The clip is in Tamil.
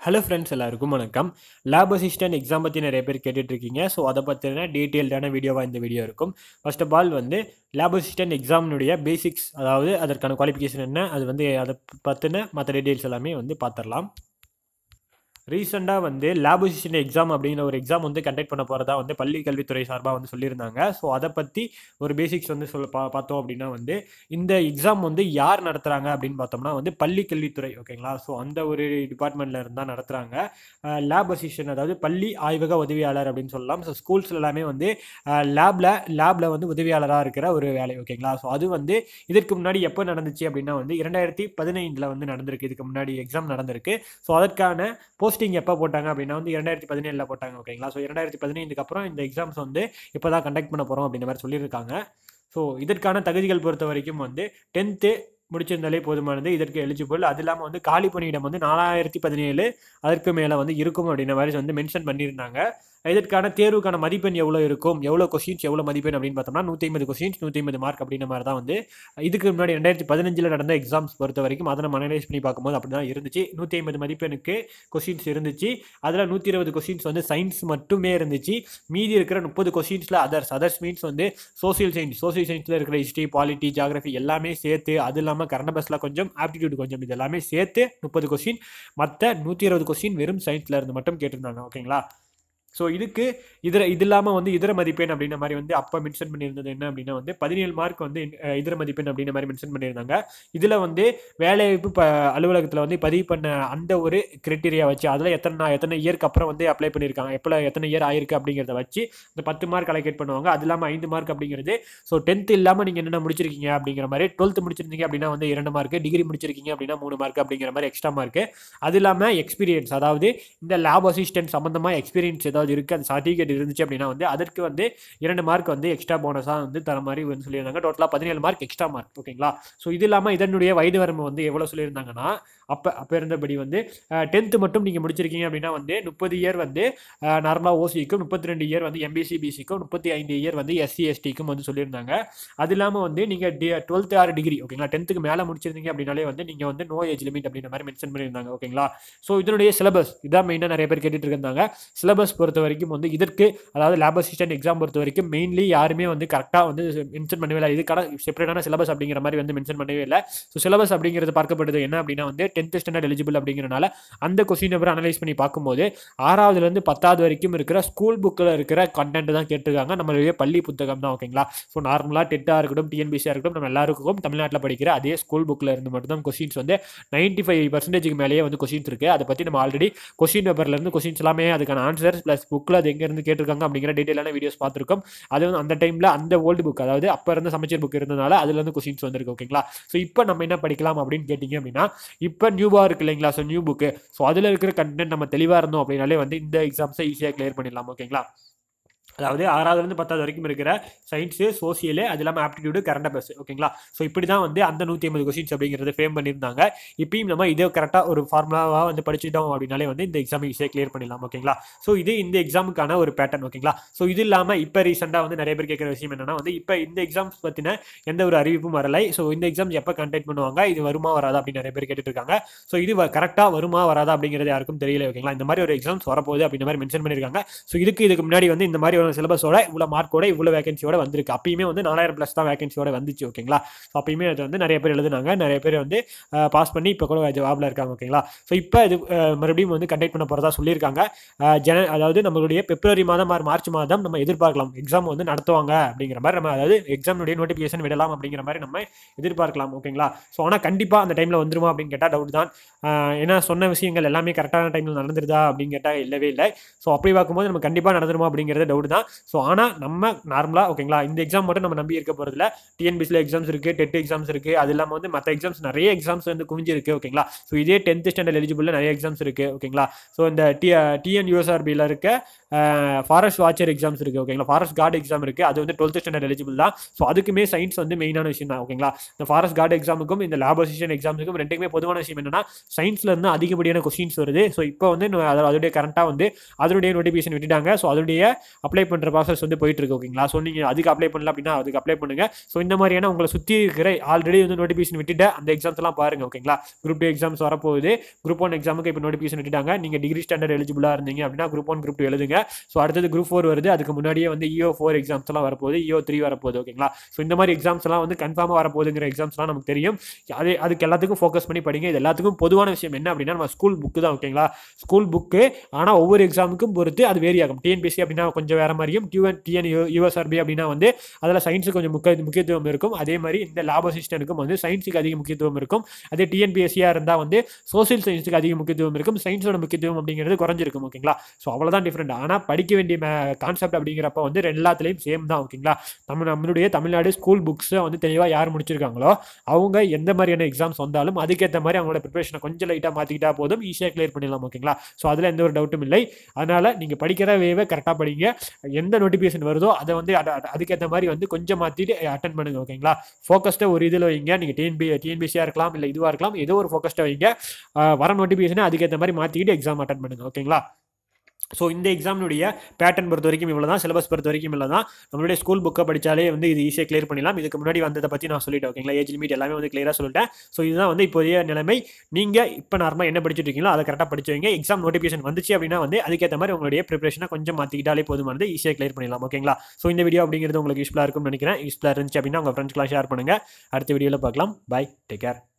ஹலோ ஃப்ரெண்ட்ஸ் எல்லாருக்கும் வணக்கம் லேப் அசிஸ்டன்ட் எக்ஸாம் பற்றி நிறைய பேர் கேட்டுட்டு இருக்கீங்க ஸோ அதை பற்றின டீட்டெயில்டான வீடியோவாக இந்த வீடியோ இருக்கும் ஃபர்ஸ்ட் ஆஃப் ஆல் வந்து லேப் அசிஸ்டன்ட் எக்ஸாமினுடைய பேசிக்ஸ் அதாவது அதற்கான குவாலிஃபிகேஷன் என்ன அது வந்து அதை பற்றின மற்ற டீட்டெயில்ஸ் எல்லாமே வந்து பார்த்துடலாம் ரீசெண்டாக வந்து லேப் அசிஸ்டன்ட் எக்ஸாம் அப்படிங்கிற ஒரு எக்ஸாம் வந்து கண்டக்ட் பண்ண போகிறதா வந்து பள்ளி கல்வித்துறை சார்பாக வந்து சொல்லியிருந்தாங்க ஸோ அதை பற்றி ஒரு பேசிக்ஸ் வந்து சொல்ல பா பார்த்தோம் அப்படின்னா வந்து இந்த எக்ஸாம் வந்து யார் நடத்துகிறாங்க அப்படின்னு பார்த்தோம்னா வந்து பள்ளி கல்வித்துறை ஓகேங்களா ஸோ அந்த ஒரு டிபார்ட்மெண்ட்டில் இருந்தால் நடத்துகிறாங்க லேப் அசிஸ்டன்ட் அதாவது பள்ளி ஆய்வக உதவியாளர் அப்படின்னு சொல்லலாம் ஸோ ஸ்கூல்ஸ் எல்லாமே வந்து லேபில் லேபில் வந்து உதவியாளராக இருக்கிற ஒரு வேலை ஓகேங்களா ஸோ அது வந்து இதற்கு முன்னாடி எப்போ நடந்துச்சு அப்படின்னா வந்து இரண்டாயிரத்தி பதினைந்தில் வந்து நடந்திருக்கு இதுக்கு முன்னாடி எக்ஸாம் நடந்திருக்கு ஸோ அதற்கான போஸ்டிங் எப்போ போட்டாங்க அப்படின்னா வந்து இரண்டாயிரத்தி பதினேழில் போட்டாங்க ஓகேங்களா ஸோ இரண்டாயிரத்தி பதினைந்துக்கு அப்புறம் இந்த எக்ஸாம்ஸ் வந்து இப்போ தான் கண்டக்ட் பண்ண போகிறோம் அப்படின்ற மாதிரி சொல்லியிருக்காங்க ஸோ இதற்கான தகுதிகள் பொறுத்த வரைக்கும் வந்து டென்த்து முடிச்சிருந்தாலே போதுமானது இதற்கு எலிஜிபிள் அது இல்லாமல் வந்து காலி பணியிடம் வந்து நாலாயிரத்தி பதினேழு அதற்கு மேலே வந்து இருக்கும் அப்படின்ற மாதிரி வந்து மென்ஷன் பண்ணியிருந்தாங்க இதற்கான தேர்வுக்கான மதிப்பெண் எவ்வளோ இருக்கும் எவ்வளோ கொஸ்டின்ஸ் எவ்வளோ மதிப்பெண் அப்படின்னு பார்த்தோம்னா நூற்றி ஐம்பது கொஸ்டின்ஸ் நூற்றி ஐம்பது மார்க் அப்படின்ற மாதிரி தான் வந்து இதுக்கு முன்னாடி ரெண்டாயிரத்தி பதினஞ்சில் நடந்த எக்ஸாம்ஸ் பொறுத்த வரைக்கும் அதை நம்ம அனலைஸ் பண்ணி பார்க்கும்போது அப்படி தான் இருந்துச்சு நூற்றி ஐம்பது மதிப்பெண்ணுக்கு கொஸ்டின்ஸ் இருந்துச்சு அதில் நூற்றி இருபது கொஸ்டின்ஸ் வந்து சயின்ஸ் மட்டுமே இருந்துச்சு மீதி இருக்கிற முப்பது கொஸ்டின்ஸில் அதர்ஸ் அதர்ஸ் மீன்ஸ் வந்து சோசியல் சயின்ஸ் சோசியல் சயின்ஸில் இருக்கிற ஹிஸ்ட்ரி பாலிட்டி ஜாகிரஃபி எல்லாமே சேர்த்து அது இல்லாமல் கரண்ட் பஸ்ஸில் கொஞ்சம் ஆப்டிடியூட் கொஞ்சம் இது எல்லாமே சேர்த்து முப்பது கொஸ்டின் மற்ற நூற்றி இருபது கொஸ்டின் வெறும் சயின்ஸில் இருந்து மட்டும் கேட்டிருந்தாங்க ஓகேங்களா ஸோ இதுக்கு இதர இது இல்லாமல் வந்து இதர மதிப்பெண் அப்படின்ற மாதிரி வந்து அப்போ மென்ஷன் பண்ணியிருந்தது என்ன அப்படின்னா வந்து பதினேழு மார்க் வந்து அஹ், இதர மதிப்பெண் அப்படின்ற மாதிரி மென்ஷன் பண்ணியிருந்தாங்க இதில் வந்து வேலைவாய்ப்பு ப அலுவலகத்தில் வந்து பதிவு பண்ண அந்த ஒரு கிரிட்டீரியா வச்சு அதில் எத்தனை நா- எத்தனை இயர்க்கு அப்புறம் வந்து அப்ளை பண்ணியிருக்காங்க எப்போ எத்தனை இயர் ஆயிருக்கு அப்படிங்கிறத வச்சு இந்த பத்து மார்க் அலோகேட் பண்ணுவாங்க அது இல்லாமல் ஐந்து மார்க் அப்படிங்கிறது ஸோ டென்த் இல்லாமல் நீங்கள் என்னென்ன முடிச்சிருக்கீங்க அப்படிங்கிற மாதிரி டுவெல்த் முடிச்சிருந்தீங்க அப்படின்னா வந்து இரண்டு மார்க் டிகிரி முடிச்சிருக்கீங்க அப்படின்னா மூணு மார்க் அப்படிங்கிற மாதிரி எக்ஸ்ட்ரா மார்க் அது இல்லாமல் எக்ஸ்பீரியன்ஸ் அதாவது இந்த லேப் அசிஸ்டன்ட் சம்மந்தமாக எக்ஸ்பீரியன்ஸ் ஏதாவது இருக்குது அந்த சர்டிஃபிகேட் இருந்துச்சு அப்படின்னா வந்து அதற்கு வந்து இரண்டு மார்க் வந்து எக்ஸ்ட்ரா போனஸாக வந்து தர மாதிரி வந்து சொல்லியிருந்தாங்க டோட்டலாக பதினேழு மார்க் எக்ஸ்ட்ரா மார்க் ஓகேங்களா ஸோ இது இல்லாமல் இதனுடைய வயது வரம்பு வந்து எவ்வளோ சொல்லியிருந்தாங்கன்னா அப்போ அப்போ இருந்தபடி வந்து டென்த்து மட்டும் நீங்கள் முடிச்சிருக்கீங்க அப்படின்னா வந்து முப்பது இயர் வந்து நார்மலாக ஓசிக்கும் முப்பத்தி ரெண்டு இயர் வந்து எம்பிசி பிசிக்கும் முப்பத்தி ஐந்து இயர் வந்து எஸ்சி எஸ்டிக்கும் வந்து சொல்லியிருந்தாங்க அது இல்லாமல் வந்து நீங்கள் டி டுவெல்த்து ஆறு டிகிரி ஓகேங்களா டென்த்துக்கு மேலே முடிச்சிருந்தீங்க அப்படின்னாலே வந்து நீங்கள் வந்து நோ ஏஜ் லிமிட் அப்படின்ற மாதிரி மென்ஷன் பண்ணியிருந்தாங்க ஓகேங்களா ஸோ இதனுடைய சிலபஸ் இதான் மெயினாக நிறைய பேர் கேட்டுட்டு இருந்தாங்க சிலபஸ் பொறுத்த வரைக்கும் வந்து இதற்கு அதாவது லேப் அசிஸ்டன்ட் எக்ஸாம் பொறுத்த வரைக்கும் மெயின்லி யாருமே வந்து கரெக்டாக வந்து மென்ஷன் பண்ணவே இல்லை இதுக்கான செப்பரேட்டான சிலபஸ் அப்படிங்கிற மாதிரி வந்து மென்ஷன் பண்ணவே இல்லை ஸோ சிலபஸ் அப்படிங்கிறது பார்க்கப்படுது என்ன அப்படின்னா வந்து டென்த் ஸ்டாண்டர்ட் எலிஜிபிள் அப்படிங்கிறனால அந்த கொஸ்டின் பேப்பர் அனலைஸ் பண்ணி பார்க்கும்போது ஆறாவதுலேருந்து பத்தாவது வரைக்கும் இருக்கிற ஸ்கூல் புக்கில் இருக்கிற கண்டென்ட் தான் கேட்டிருக்காங்க நம்மளுடைய பள்ளி புத்தகம் தான் ஓகேங்களா ஸோ நார்மலாக டெட்டாக இருக்கட்டும் டிஎன்பிசியாக இருக்கட்டும் நம்ம எல்லாருக்கும் தமிழ்நாட்டில் படிக்கிற அதே ஸ்கூல் புக்கில் இருந்து மட்டும் தான் கொஸ்டின்ஸ் வந்து நைன்ட்டி ஃபைவ் பர்சன்டேஜுக்கு மேலேயே வந்து கொஸ்டின்ஸ் இருக்குது அதை பற்றி நம்ம ஆல்ரெடி கொஸ்டின் பேப்பர்லேருந்து கொஸ்டின்ஸ் எல்லாமே அதுக்கான ஆன்சர்ஸ் ப்ளஸ் புக்கில் அது எங்கேருந்து கேட்டிருக்காங்க அப்படிங்கிற டீட்டெயிலான வீடியோஸ் பார்த்துருக்கோம் அது வந்து அந்த டைமில் அந்த ஓல்டு புக் அதாவது அப்போ இருந்த சமச்சீர் புக் இருந்தனால அதுலேருந்து கொஸ்டின்ஸ் வந்திருக்கு ஓகேங்களா ஸோ இப்போ நம்ம என்ன படிக்கலாம் அப்படின்னு கேட்டிங்க அப்படின்னா இப்போ நியூவாக இருக்கு இல்லைங்களா ஸோ நியூ புக்கு ஸோ அதில் இருக்கிற கண்டென்ட் நம்ம தெளிவாக இருந்தோம் அப்படின்னாலே வந்து இந்த எக்ஸாம்ஸை ஈஸியாக கிளியர் பண்ணிடலாம் ஓகேங்களா அதாவது ஆறாவதுலேருந்து பத்தாவது வரைக்கும் இருக்கிற சயின்ஸு சோசியலு அது இல்லாமல் ஆப்டிடியூடு கரண்ட் அஃபேர்ஸ் ஓகேங்களா ஸோ இப்படி தான் வந்து அந்த நூற்றி ஐம்பது கொஸ்டின்ஸ் அப்படிங்கிறது ஃப்ரேம் பண்ணியிருந்தாங்க இப்பயும் நம்ம இதே கரெக்டாக ஒரு ஃபார்முலாவாக வந்து படிச்சுட்டோம் அப்படின்னாலே வந்து இந்த எக்ஸாம் ஈஸியாக கிளியர் பண்ணிடலாம் ஓகேங்களா ஸோ இது இந்த எக்ஸாமுக்கான ஒரு பேட்டர்ன் ஓகேங்களா ஸோ இது இல்லாமல் இப்போ ரீசெண்டாக வந்து நிறைய பேர் கேட்குற விஷயம் என்னன்னா வந்து இப்போ இந்த எக்ஸாம்ஸ் பற்றின எந்த ஒரு அறிவிப்பும் வரலை ஸோ இந்த எக்ஸாம்ஸ் எப்போ கண்டக்ட் பண்ணுவாங்க இது வருமா வராதா அப்படின்னு நிறைய பேர் கேட்டுட்டு இருக்காங்க ஸோ இது கரெக்டாக வருமா வராதா அப்படிங்கிறது யாருக்கும் தெரியல ஓகேங்களா இந்த மாதிரி ஒரு எக்ஸாம்ஸ் வரப்போகுது அப்படின்ற மாதிரி மென்ஷன் பண்ணியிருக்காங்க ஸோ இதுக்கு இதுக்கு முன்னாடி வந்து இந்த மாதிரி ஒரு சிலபஸோட இவ்வளோ மார்க்கோட இவ்வளோ வேகன்சியோட வந்திருக்கு அப்பயுமே வந்து நாலாயிரம் ப்ளஸ் தான் வேகன்சியோட வந்துச்சு ஓகேங்களா ஸோ அப்பயுமே அது வந்து நிறைய பேர் எழுதுனாங்க நிறைய பேர் வந்து பாஸ் பண்ணி இப்போ கூட ஜவாபில் இருக்காங்க ஓகேங்களா ஸோ இப்போ இது அஹ், மறுபடியும் வந்து கண்டக்ட் பண்ண போகிறதா சொல்லியிருக்காங்க அஹ், ஜன அதாவது நம்மளுடைய பிப்ரவரி மாதம் ஆர் மார்ச் மாதம் நம்ம எதிர்பார்க்கலாம் எக்ஸாம் வந்து நடத்துவாங்க அப்படிங்கிற மாதிரி நம்ம அதாவது எக்ஸாமுடைய நோட்டிஃபிகேஷன் விடலாம் அப்படிங்கிற மாதிரி நம்ம எதிர்பார்க்கலாம் ஓகேங்களா ஸோ ஆனால் கண்டிப்பாக அந்த டைமில் வந்துருமா அப்படின்னு கேட்டால் டவுட் தான் அஹ், ஏன்னா சொன்ன விஷயங்கள் எல்லாமே கரெக்டான டைமில் நடந்துருதா அப்படின்னு கேட்டால் இல்லவே இல்லை ஸோ அப்படி பார்க்கும்போது நம்ம கண்டிப்பாக நடந்துருமா அப்படிங்கிறது டவுட் தான் ஸோ ஆனால் நம்ம நார்மலாக ஓகேங்களா இந்த எக்ஸாம் மட்டும் நம்ம நம்பி இருக்க போகிறதுல டிஎன்பிசியில் எக்ஸாம்ஸ் இருக்குது டெட் எக்ஸாம்ஸ் இருக்குது அது இல்லாமல் வந்து மற்ற எக்ஸாம்ஸ் நிறைய எக்ஸாம்ஸ் வந்து குவிஞ்சிருக்கு ஓகேங்களா ஸோ இதே டென்த் ஸ்டாண்டர்ட் எலிஜிபிளில் நிறைய எக்ஸாம்ஸ் இருக்குது ஓகேங்களா ஸோ இந்த டி டிஎன் யூஎஸ்ஆர்பியில் இருக்க ஃபாரஸ்ட் வாட்சர் எக்ஸாம்ஸ் இருக்குது ஓகேங்களா ஃபாரஸ்ட் கார்டு எக்ஸாம் இருக்குது அது வந்து டுவெல்த் ஸ்டாண்டர்ட் எலிஜிபிள் தான் ஸோ அதுக்குமே சயின்ஸ் வந்து மெயினான விஷயம் தான் ஓகேங்களா இந்த ஃபாரஸ்ட் கார்டு எக்ஸாமுக்கும் இந்த லேப் அசிஸ்டன்ட் எக்ஸாமுக்கும் ரெண்டுக்குமே பொதுவான விஷயம் என்னன்னா சயின்ஸ்ல இருந்து அதிகப்படியான கொஸ்டின்ஸ் வருது ஸோ இப்போ வந்து இன்னும் அது- அதோடைய கரண்ட்டாக வந்து அதனுடைய நோட்டிஃபிகேஷன் விட்டுட்டாங்க ஸோ அதனுடைய அப்ளை அப்ளை பண்ணுற ப்ராசஸ் வந்து போயிட்டு இருக்கு ஓகேங்களா ஸோ நீங்கள் அதுக்கு அப்ளை பண்ணல அப்படின்னா அதுக்கு அப்ளை பண்ணுங்க ஸோ இந்த மாதிரியான உங்களை சுற்றி இருக்கிற ஆல்ரெடி வந்து நோட்டிஃபிகேஷன் விட்டுட்டு அந்த எக்ஸாம்ஸ் எல்லாம் பாருங்க ஓகேங்களா குரூப் டூ எக்ஸாம்ஸ் வரப்போகுது குரூப் ஒன் எக்ஸாமுக்கு இப்போ நோட்டிஃபிகேஷன் விட்டுட்டாங்க நீங்கள் டிகிரி ஸ்டாண்டர்ட் எலிஜிபிளாக இருந்தீங்க அப்படின்னா குரூப் ஒன் குரூப் டூ எழுதுங்க ஸோ அடுத்தது குரூப் ஃபோர் வருது அதுக்கு முன்னாடியே வந்து இஓ ஃபோர் எக்ஸாம்ஸ் எல்லாம் வரப்போகுது இஓ த்ரீ வரப்போகுது ஓகேங்களா ஸோ இந்த மாதிரி எக்ஸாம்ஸ் எல்லாம் வந்து கன்ஃபார்மாக வரப்போகுதுங்கிற எக்ஸாம்ஸ்லாம் நமக்கு தெரியும் அது அதுக்கு எல்லாத்துக்கும் ஃபோக்கஸ் பண்ணி படிங்க இது எல்லாத்துக்கும் பொதுவான விஷயம் என்ன அப்படின்னா நம்ம ஸ்கூல் புக்கு தான் ஓகேங்களா ஸ்கூல் புக்கு ஆனால் ஒவ்வொரு எக்ஸாமுக்கும் பொறுத்து அது வேரி ஆகும் டிஎன்பிசி அப்படின்னா கொஞ்சம் வேற மாதிரியும் டியூஎன் டிஎன் யூஎஸ்ஆர்பி அப்படின்னா வந்து அதில் சயின்ஸுக்கு கொஞ்சம் முக்கிய முக்கியத்துவம் இருக்கும் அதே மாதிரி இந்த லேப் அசிஸ்டன்ட்டுக்கும் வந்து சயின்ஸுக்கு அதிக முக்கியத்துவம் இருக்கும் அதே டிஎன்பிஎஸ்சியாக இருந்தால் வந்து சோசியல் சயின்ஸுக்கு அதிக முக்கியத்துவம் இருக்கும் சயின்ஸோட முக்கியத்துவம் அப்படிங்கிறது குறைஞ்சிருக்கும் ஓகேங்களா ஸோ அவ்வளோதான் டிஃப்ரெண்ட் ஆனால் படிக்க வேண்டிய கான்செப்ட் அப்படிங்கிறப்ப வந்து எல்லாத்துலேயும் சேம் தான் ஓகேங்களா நம்ம நம்மளுடைய தமிழ்நாடு ஸ்கூல் புக்ஸை வந்து தெளிவாக யார் முடிச்சிருக்காங்களோ அவங்க எந்த மாதிரியான எக்ஸாம்ஸ் வந்தாலும் அதுக்கேற்ற மாதிரி அவங்களோட ப்ரிப்பரேஷனை கொஞ்சம் லைட்டாக மாற்றிக்கிட்டா போதும் ஈஸியாக கிளியர் பண்ணிடலாம் ஓகேங்களா ஸோ அதில் எந்த ஒரு டவுட்டும் இல்லை அதனால் நீங்கள் படிக்கிற வேவை கரெக்டாக படிங்க எந்த நோட்டிஃபிகேஷன் வருதோ அதை வந்து அத- அத- அதுக்கேற்ற மாதிரி வந்து கொஞ்சம் மாற்றிட்டு அட்டன் பண்ணுங்க ஓகேங்களா ஃபோக்கஸ்ட்டை ஒரு இதில் வைங்க நீங்கள் டிஎன்பி டிஎன்பிசியாக இருக்கலாம் இல்லை இதுவாக இருக்கலாம் ஏதோ ஒரு ஃபோக்கஸ்ட்டை வைங்க ஆஹ் வர நோட்டிஃபிகேஷனை அதுக்கேற்ற மாதிரி மாற்றிக்கிட்டு எக்ஸாம் அட்டன் பண்ணுங்க ஓகேங்களா ஸோ இந்த எக்ஸாமினுடைய பேட்டர்ன் பொறுத்த வரைக்கும் இவ்வளோ தான் சிலபஸ் பொறுத்த வரைக்கும் இல்லை தான் நம்மளுடைய ஸ்கூல் புக்கை படித்தாலே வந்து இது ஈஸியாக கிளியர் பண்ணிடலாம் இதுக்கு முன்னாடி வந்ததை பற்றி நான் சொல்லிட்டேன் ஓகேங்களா ஏஜ் லிமிட் எல்லாமே வந்து கிளியராக சொல்லிட்டேன் ஸோ இதுதான் வந்து இப்போதைய நிலைமை நீங்கள் இப்போ நார்மலாக என்ன படிச்சுட்டு இருக்கீங்களோ அதை கரெக்டாக படிச்சு வைங்க எக்ஸாம் நோட்டிஃபிகேஷன் வந்துச்சு அப்படின்னா வந்து அதுக்கேற்ற மாதிரி உங்களுடைய ப்ரிப்பரேஷனை கொஞ்சம் மாற்றிக்கிட்டாலே போதுமானது ஈஸியாக கிளியர் பண்ணிடலாம் ஓகேங்களா ஸோ இந்த வீடியோ அப்படிங்கிறது உங்களுக்கு யூஸ்ஃபுல்லாக இருக்கும்னு நினைக்கிறேன் யூஸ்ஃபுல்லாக இருந்துச்சு அப்படின்னா உங்கள் ஃப்ரெண்ட்ஸ்க்குலாம் ஷேர் பண்ணுங்கள் அடுத்த வீடியோவில் பார்க்கலாம் பை டேக் கேர்